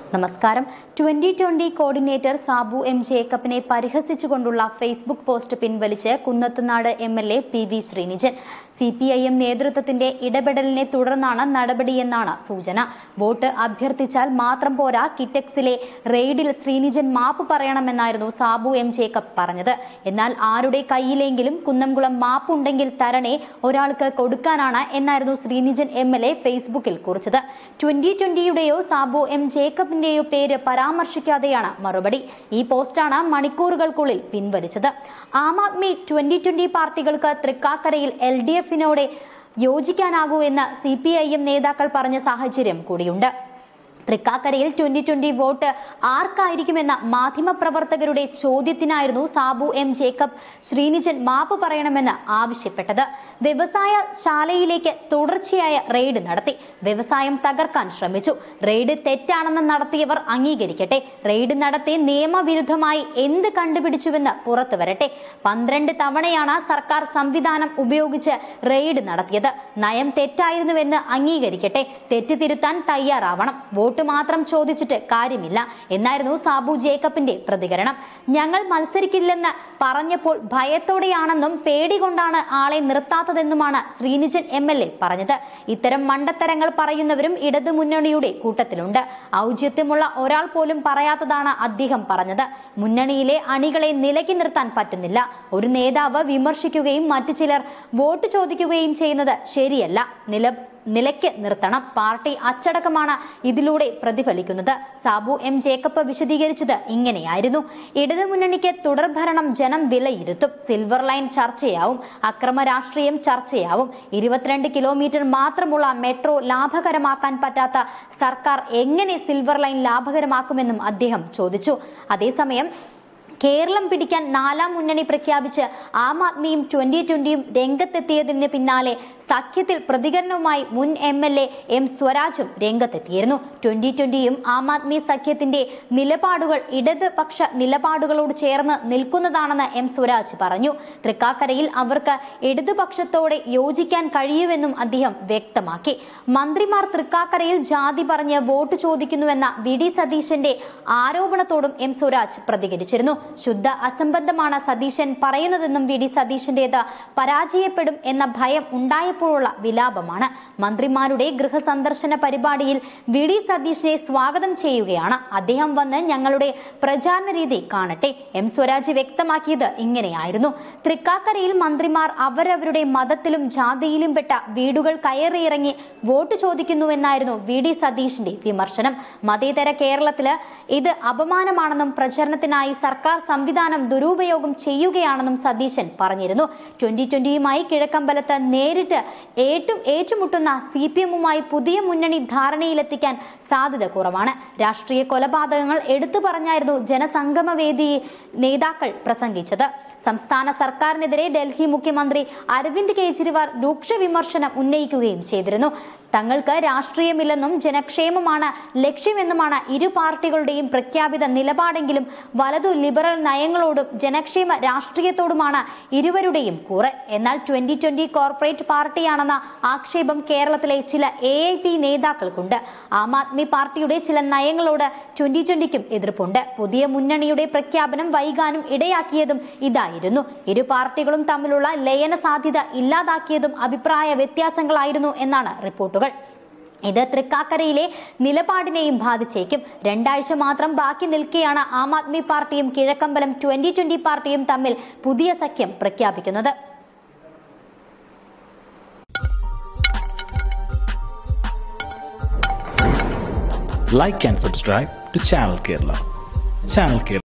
നമസ്കാരം twenty twenty coordinator Sabu M ജേക്കബിനെ പരിഹസിച്ചുകൊണ്ടുള്ള ഫേസ്ബുക്ക് പോസ്റ്റ് പിൻവലിച്ച് Kunnathunad M L A P V Sreenijan C P I M നേതൃത്വത്തിന്റെ ഇടപെടലിനെ തുടർന്നാണ് നടപടിയെന്നാണ് സൂചന വോട്ട് അഭ്യർത്ഥിച്ചാൽ മാത്രം പോരാ കിറ്റക്സിലെ റെയ്ഡിൽ ശ്രീനിജൻ മാപ്പ് പറയണമെന്നായിരുന്നു സാബു എം ജേക്കബ് പറഞ്ഞത് എന്നാൽ ആരുടെ കയ്യിലെങ്കിലും കുന്നംകുളം മാപ്പുണ്ടെങ്കിൽ തരണേ ഒരാൾക്ക് കൊടുക്കാനാണ് എന്നായിരുന്നു ശ്രീനിജൻ എം എൽ എ ഫേസ്ബുക്കിൽ കുറിച്ചത് ട്വന്റി ട്വന്റിയുടെയോ സാബു എം ജേക്കബിന്റെയോ പേര് പരാമർശിക്കാതെയാണ് മറുപടി ഈ പോസ്റ്റാണ് മണിക്കൂറുകൾക്കുള്ളിൽ പിൻവലിച്ചത് ആം ആദ്മി ട്വന്റി ട്വന്റി പാർട്ടികൾക്ക് തൃക്കാക്കരയിൽ എൽ ഡി എഫിനോട് യോജിക്കാനാകൂ എന്ന് സി പി ഐ എം നേതാക്കൾ പറഞ്ഞ സാഹചര്യം കൂടിയുണ്ട് തൃക്കാക്കരയിൽ ട്വന്റി ട്വന്റി വോട്ട് ആർക്കായിരിക്കുമെന്ന മാധ്യമപ്രവർത്തകരുടെ ചോദ്യത്തിനായിരുന്നു സാബു എം ജേക്കബ് ശ്രീനിജൻ മാപ്പ് പറയണമെന്ന് ആവശ്യപ്പെട്ടത് വ്യവസായ ശാലയിലേക്ക് തുടർച്ചയായ റെയ്ഡ് നടത്തി വ്യവസായം തകർക്കാൻ ശ്രമിച്ചു റെയ്ഡ് തെറ്റാണെന്ന് നടത്തിയവർ അംഗീകരിക്കട്ടെ റെയ്ഡ് നടത്തി നിയമവിരുദ്ധമായി എന്ത് കണ്ടുപിടിച്ചുവെന്ന് പുറത്തു വരട്ടെ പന്ത്രണ്ട് തവണയാണ് സർക്കാർ സംവിധാനം ഉപയോഗിച്ച് റെയ്ഡ് നടത്തിയത് നയം തെറ്റായിരുന്നുവെന്ന് അംഗീകരിക്കട്ടെ തെറ്റ് തിരുത്താൻ തയ്യാറാവണം വോട്ട് മാത്രം ചോദിച്ചിട്ട് കാര്യമില്ല എന്നായിരുന്നു സാബു ജേക്കബിന്റെ പ്രതികരണം ഞങ്ങൾ മത്സരിക്കില്ലെന്ന് പറഞ്ഞപ്പോൾ ഭയത്തോടെയാണെന്നും പേടി കൊണ്ടാണ് ആളെ നിർത്താത്തതെന്നുമാണ് ശ്രീനിജൻ എം എൽ എ പറഞ്ഞത് ഇത്തരം മണ്ടത്തരങ്ങൾ പറയുന്നവരും ഇടതു മുന്നണിയുടെ കൂട്ടത്തിലുണ്ട് ഔചിത്യമുള്ള ഒരാൾ പോലും പറയാത്തതാണ് അദ്ദേഹം പറഞ്ഞത് മുന്നണിയിലെ അണികളെ നിലയ്ക്ക് നിർത്താൻ പറ്റുന്നില്ല ഒരു നേതാവ് വിമർശിക്കുകയും മറ്റു ചിലർ വോട്ട് ചോദിക്കുകയും ചെയ്യുന്നത് ശരിയല്ല നില നിലയ്ക്ക് നിർത്തണം പാർട്ടി അച്ചടക്കമാണ് ഇതിലൂടെ പ്രതിഫലിക്കുന്നത് സാബു എം ജേക്കബ് വിശദീകരിച്ചത് ഇങ്ങനെയായിരുന്നു ഇടതു മുന്നണിക്ക് തുടർഭരണം ജനം വിലയിരുത്തും സിൽവർ ലൈൻ ചർച്ചയാവും അക്രമ രാഷ്ട്രീയം ചർച്ചയാവും ഇരുപത്തിരണ്ട് കിലോമീറ്റർ മാത്രമുള്ള മെട്രോ ലാഭകരമാക്കാൻ പറ്റാത്ത സർക്കാർ എങ്ങനെ സിൽവർ ലൈൻ ലാഭകരമാക്കുമെന്നും അദ്ദേഹം ചോദിച്ചു അതേസമയം കേരളം പിടിക്കാൻ നാലാം മുന്നണി പ്രഖ്യാപിച്ച് ആം ആദ്മിയും ട്വന്റി ട്വന്റിയും രംഗത്തെത്തിയതിന് പിന്നാലെ സഖ്യത്തിൽ പ്രതികരണവുമായി മുൻ എം എൽ എ എം സ്വരാജും രംഗത്തെത്തിയിരുന്നു ട്വന്റി ട്വന്റിയും ആം ആദ്മി സഖ്യത്തിന്റെ നിലപാടുകൾ ഇടതുപക്ഷ നിലപാടുകളോട് ചേർന്ന് നിൽക്കുന്നതാണെന്ന് എം സ്വരാജ് പറഞ്ഞു തൃക്കാക്കരയിൽ അവർക്ക് ഇടതുപക്ഷത്തോടെ യോജിക്കാൻ കഴിയുമെന്നും അദ്ദേഹം വ്യക്തമാക്കി മന്ത്രിമാർ തൃക്കാക്കരയിൽ ജാതി പറഞ്ഞ് വോട്ട് ചോദിക്കുന്നുവെന്ന വി ഡി സതീശന്റെ ആരോപണത്തോടും എം സ്വരാജ് പ്രതികരിച്ചിരുന്നു ശുദ്ധ അസംബന്ധമാണ് സതീശൻ പറയുന്നതെന്നും വി ഡി സതീശന്റേത് പരാജയപ്പെടും എന്ന ഭയം ഉണ്ടായപ്പോഴുള്ള വിലാപമാണ് മന്ത്രിമാരുടെ ഗൃഹസന്ദർശന പരിപാടിയിൽ വി ഡി സതീശനെ സ്വാഗതം ചെയ്യുകയാണ് അദ്ദേഹം വന്ന് ഞങ്ങളുടെ പ്രചാരണ രീതി കാണട്ടെ എം സ്വരാജ് വ്യക്തമാക്കിയത് ഇങ്ങനെയായിരുന്നു തൃക്കാക്കരയിൽ മന്ത്രിമാർ അവരവരുടെ മതത്തിലും ജാതിയിലും പെട്ട വീടുകൾ കയറിയിറങ്ങി വോട്ട് ചോദിക്കുന്നുവെന്നായിരുന്നു വി ഡി സതീഷിന്റെ വിമർശനം മതേതര കേരളത്തില് ഇത് അപമാനമാണെന്നും പ്രചരണത്തിനായി സർക്കാർ സംവിധാനം ദുരുപയോഗം ചെയ്യുകയാണെന്നും സതീശൻ പറഞ്ഞിരുന്നു ട്വന്റി ട്വന്റിയുമായി കിഴക്കമ്പലത്ത് നേരിട്ട് ഏറ്റു ഏറ്റുമുട്ടുന്ന സി പി എമ്മുമായി പുതിയ മുന്നണി ധാരണയിലെത്തിക്കാൻ സാധ്യത കുറവാണ് രാഷ്ട്രീയ കൊലപാതകങ്ങൾ എടുത്തു പറഞ്ഞായിരുന്നു ജനസംഗമവേദി നേതാക്കൾ പ്രസംഗിച്ചത് സംസ്ഥാന സർക്കാരിനെതിരെ ഡൽഹി മുഖ്യമന്ത്രി അരവിന്ദ് കെജ്രിവാൾ രൂക്ഷ വിമർശനം ഉന്നയിക്കുകയും ചെയ്തിരുന്നു തങ്ങൾക്ക് രാഷ്ട്രീയമില്ലെന്നും ജനക്ഷേമമാണ് ലക്ഷ്യമെന്നുമാണ് ഇരു പാർട്ടികളുടെയും പ്രഖ്യാപിത നിലപാടെങ്കിലും വലതു ലിബറൽ നയങ്ങളോടും ജനക്ഷേമ രാഷ്ട്രീയത്തോടുമാണ് ഇരുവരുടെയും കൂറ് എന്നാൽ ട്വന്റി ട്വന്റി കോർപ്പറേറ്റ് പാർട്ടിയാണെന്ന ആക്ഷേപം കേരളത്തിലെ ചില എ ഐ പി നേതാക്കൾക്കുണ്ട് ആം ആദ്മി പാർട്ടിയുടെ ചില നയങ്ങളോട് ട്വന്റി ട്വന്റിക്കും എതിർപ്പുണ്ട് പുതിയ മുന്നണിയുടെ പ്രഖ്യാപനം വൈകാനും ഇടയാക്കിയതും ഇതായിരുന്നു ഇരു പാർട്ടികളും തമ്മിലുള്ള ലയന സാധ്യത ഇല്ലാതാക്കിയതും അഭിപ്രായ വ്യത്യാസങ്ങളായിരുന്നു എന്നാണ് റിപ്പോർട്ടുകൾ ഇത് തൃക്കാക്കരയിലെ നിലപാടിനെയും ബാധിച്ചേക്കും രണ്ടാഴ്ച മാത്രം ബാക്കി നിൽക്കെയാണ് ആം ആദ്മി പാർട്ടിയും കിഴക്കമ്പലം ട്വന്റി ട്വന്റി പാർട്ടിയും തമ്മിൽ പുതിയ സഖ്യം പ്രഖ്യാപിക്കുന്നത് like and subscribe to Channel Kerala. Channel Kerala.